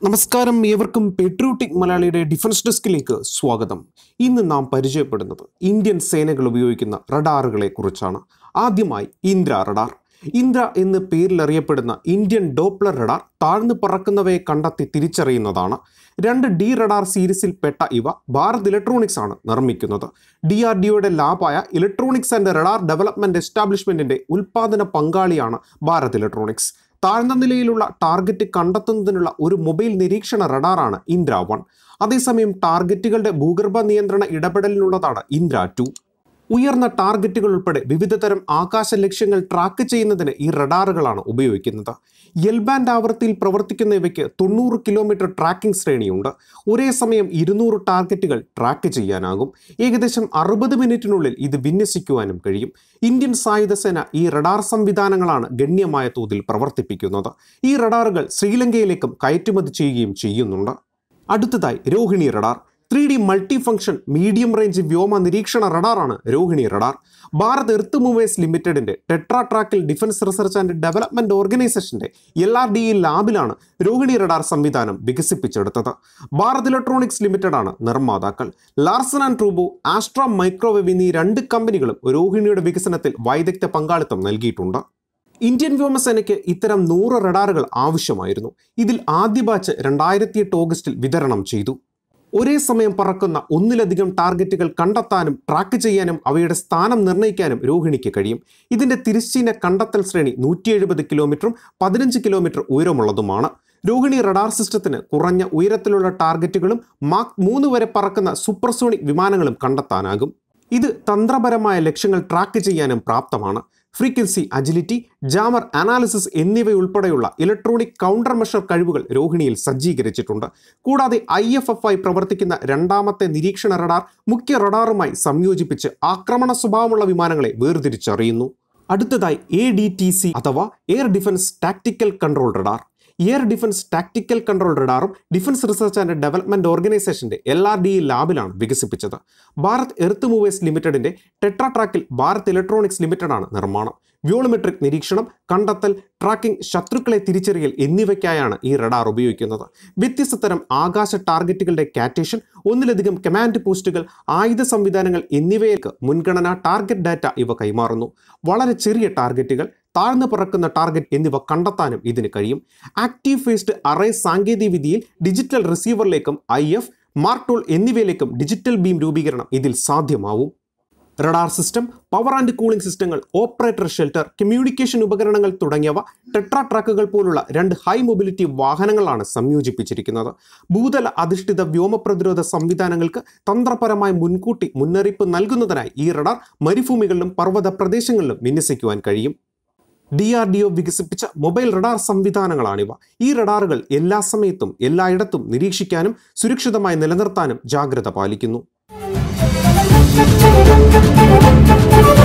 നമസ്കാരം ഏവർക്കും പെട്രോട്ടിക് മലയാളിയുടെ ഡിഫൻസ് ഡെസ്കിലേക്ക് സ്വാഗതം ഇന്ന് നാം പരിചയപ്പെടുന്നത് ഇന്ത്യൻ സേനകൾ ഉപയോഗിക്കുന്ന റഡാറുകളെ കുറിച്ചാണ് ആദ്യമായി ഇന്ദ്ര റഡാർ ഇന്ദ്ര എന്ന് പേരിലറിയപ്പെടുന്ന ഇന്ത്യൻ ഡോപ്ലർ റഡാർ താഴ്ന്നു പറക്കുന്നവയെ കണ്ടെത്തി തിരിച്ചറിയുന്നതാണ് രണ്ട് ഡി റഡാർ സീരീസിൽപ്പെട്ട ഇവ ഭാരത് ഇലക്ട്രോണിക്സ് ആണ് നിർമ്മിക്കുന്നത് ഡി ആർ ഡിഒയുടെ ലാബായ ഇലക്ട്രോണിക്സ് ആൻഡ് റഡാർ ഡെവലപ്മെന്റ് എസ്റ്റാബ്ലിഷ്മെന്റിന്റെ ഉൽപാദന പങ്കാളിയാണ് ഭാരത് ഇലക്ട്രോണിക്സ് താഴ്ന്ന നിലയിലുള്ള ടാർഗറ്റ് കണ്ടെത്തുന്നതിനുള്ള ഒരു മൊബൈൽ നിരീക്ഷണ റഡാറാണ് ഇന്ദ്ര വൺ അതേസമയം ടാർഗറ്റുകളുടെ ഭൂഗർഭ നിയന്ത്രണ ഇടപെടലിനുള്ളതാണ് ഇന്ദ്ര ടു ഉയർന്ന ടാർഗറ്റുകൾ ഉൾപ്പെടെ വിവിധതരം ആകാശ ലക്ഷ്യങ്ങൾ ട്രാക്ക് ചെയ്യുന്നതിന് ഈ റഡാറുകളാണ് ഉപയോഗിക്കുന്നത് എൽ ബാൻഡ് ആവൃത്തിയിൽ പ്രവർത്തിക്കുന്ന ഇവയ്ക്ക് തൊണ്ണൂറ് കിലോമീറ്റർ ട്രാക്കിംഗ് ശ്രേണിയുണ്ട് ഒരേ സമയം ഇരുന്നൂറ് ടാർഗറ്റുകൾ ട്രാക്ക് ചെയ്യാനാകും ഏകദേശം അറുപത് മിനിറ്റിനുള്ളിൽ ഇത് വിന്യസിക്കുവാനും കഴിയും ഇന്ത്യൻ സായുധ സേന ഈ റഡാർ സംവിധാനങ്ങളാണ് ഗണ്യമായ തോതിൽ പ്രവർത്തിപ്പിക്കുന്നത് ഈ റഡാറുകൾ ശ്രീലങ്കയിലേക്കും കയറ്റുമതി ചെയ്യുകയും ചെയ്യുന്നുണ്ട് അടുത്തതായി Rohini radar three D multi function medium range വ്യോമ നിരീക്ഷണ റഡാറാണ് Rohini radar Bharat earth movers ലിമിറ്റഡിന്റെ ടെട്രാ ട്രാക്കിൽ ഡിഫൻസ് റിസർച്ച് ആൻഡ് ഡെവലപ്മെന്റ് ഓർഗനൈസേഷന്റെ എൽ ആർ ഡി ഇ ലാബിലാണ് രോഹിണി റഡാർ സംവിധാനം വികസിപ്പിച്ചെടുത്തത് ഭാരത് ഇലക്ട്രോണിക്സ് ലിമിറ്റഡ് ആണ് നിർമ്മാതാക്കൾ ലാർസൺ ആൻഡ് ട്രൂബോ ആസ്ട്ര മൈക്രോവേവ് എന്നീ രണ്ട് കമ്പനികളും രോഹിണിയുടെ വികസനത്തിൽ വൈദഗ്ധ്യ പങ്കാളിത്തം നൽകിയിട്ടുണ്ട് ഇന്ത്യൻ വ്യോമസേനയ്ക്ക് ഇത്തരം നൂറ് റഡാറുകൾ ആവശ്യമായിരുന്നു ഇതിൽ ആദ്യ ബാച്ച് രണ്ടായിരത്തി എട്ട് ഓഗസ്റ്റിൽ വിതരണം ചെയ്തു ഒരേ സമയം പറക്കുന്ന ഒന്നിലധികം ടാർഗറ്റുകൾ കണ്ടെത്താനും ട്രാക്ക് ചെയ്യാനും അവയുടെ സ്ഥാനം നിർണ്ണയിക്കാനും രോഹിണിക്ക് കഴിയും ഇതിന്റെ തിരശ്ചീന കണ്ടെത്തൽ ശ്രേണി നൂറ്റി എഴുപത് കിലോമീറ്ററും പതിനഞ്ച് കിലോമീറ്റർ ഉയരമുള്ളതുമാണ് രോഹിണി റഡാർ സിസ്റ്റത്തിന് കുറഞ്ഞ ഉയരത്തിലുള്ള ടാർഗറ്റുകളും മാർക്ക് മൂന്ന് വരെ പറക്കുന്ന സൂപ്പർസോണിക് വിമാനങ്ങളും കണ്ടെത്താനാകും ഇത് തന്ത്രപരമായ ലക്ഷ്യങ്ങൾ ട്രാക്ക് ചെയ്യാനും പ്രാപ്തമാണ് ഫ്രീക്വൻസി അജിലിറ്റി ജാമർ അനാലിസിസ് എന്നിവയുൾപ്പെടെയുള്ള ഇലക്ട്രോണിക് കൗണ്ടർ മെഷർ കഴിവുകൾ രോഹിണിയിൽ സജ്ജീകരിച്ചിട്ടുണ്ട് കൂടാതെ ഐ എഫ് എഫ് ആയി പ്രവർത്തിക്കുന്ന രണ്ടാമത്തെ നിരീക്ഷണ റഡാർ മുഖ്യ റഡാറുമായി സംയോജിപ്പിച്ച് ആക്രമണ സ്വഭാവമുള്ള വിമാനങ്ങളെ വേർതിരിച്ചറിയുന്നു അടുത്തതായി എ ഡി ടി സി അഥവാ air defence tactical control radar air defence tactical control റഡാറും ഡിഫൻസ് റിസർച്ച് ആൻഡ് ഡെവലപ്മെന്റ് ഓർഗനൈസേഷന്റെ എൽ ആർ ഡി ലാബിലാണ് വികസിപ്പിച്ചത് ഭാരത് എർത്ത് മൂവേഴ്സ് ലിമിറ്റഡിന്റെ ടെട്രാ ട്രാക്കിൽ ഭാരത് ഇലക്ട്രോണിക്സ് ലിമിറ്റഡാണ് നിർമ്മാണം വ്യോളമെട്രിക് നിരീക്ഷണം കണ്ടെത്തൽ ട്രാക്കിംഗ് ശത്രുക്കളെ തിരിച്ചറിയൽ എന്നിവയ്ക്കായാണ് ഈ റഡാർ ഉപയോഗിക്കുന്നത് വ്യത്യസ്ത തരം ആകാശ ടാർഗറ്റുകളുടെ കാറ്റേഷൻ ഒന്നിലധികം കമാൻഡ് പോസ്റ്റുകൾ ആയുധ സംവിധാനങ്ങൾ എന്നിവയ്ക്ക് മുൻഗണന ടാർഗറ്റ് ഡാറ്റ ഇവ കൈമാറുന്നു വളരെ ചെറിയ ടാർഗറ്റുകൾ താഴ്ന്നു പറക്കുന്ന ടാർഗറ്റ് എന്നിവ കണ്ടെത്താനും ഇതിന് കഴിയും ആക്റ്റീവ് ഫേസ്ഡ് അറേ സാങ്കേതികവിദ്യയിൽ ഡിജിറ്റൽ റിസീവറിലേക്കും ഐ എഫ് മാർക്ക് ടൂൾ എന്നിവയിലേക്കും ഡിജിറ്റൽ ബീം രൂപീകരണം ഇതിൽ സാധ്യമാവും radar system power and cooling സിസ്റ്റങ്ങൾ ഓപ്പറേറ്റർ ഷെൽട്ടർ കമ്മ്യൂണിക്കേഷൻ ഉപകരണങ്ങൾ തുടങ്ങിയവ ടെട്രാ ട്രക്കുകൾ പോലുള്ള രണ്ട് ഹൈ മൊബിലിറ്റി വാഹനങ്ങളാണ് സംയോജിപ്പിച്ചിരിക്കുന്നത് ഭൂതല അധിഷ്ഠിത വ്യോമ പ്രതിരോധ സംവിധാനങ്ങൾക്ക് തന്ത്രപരമായ മുൻകൂട്ടി മുന്നറിയിപ്പ് നൽകുന്നതിനായി ഈ റഡാർ മരുഭൂമികളിലും പർവ്വത പ്രദേശങ്ങളിലും വിന്യസിക്കുവാൻ കഴിയും ഡി ആർ ഡി ഒ വികസിപ്പിച്ച മൊബൈൽ റഡാർ സംവിധാനങ്ങളാണിവ ഈ റഡാറുകൾ എല്ലാ സമയത്തും എല്ലായിടത്തും നിരീക്ഷിക്കാനും സുരക്ഷിതമായി നിലനിർത്താനും ജാഗ്രത പാലിക്കുന്നു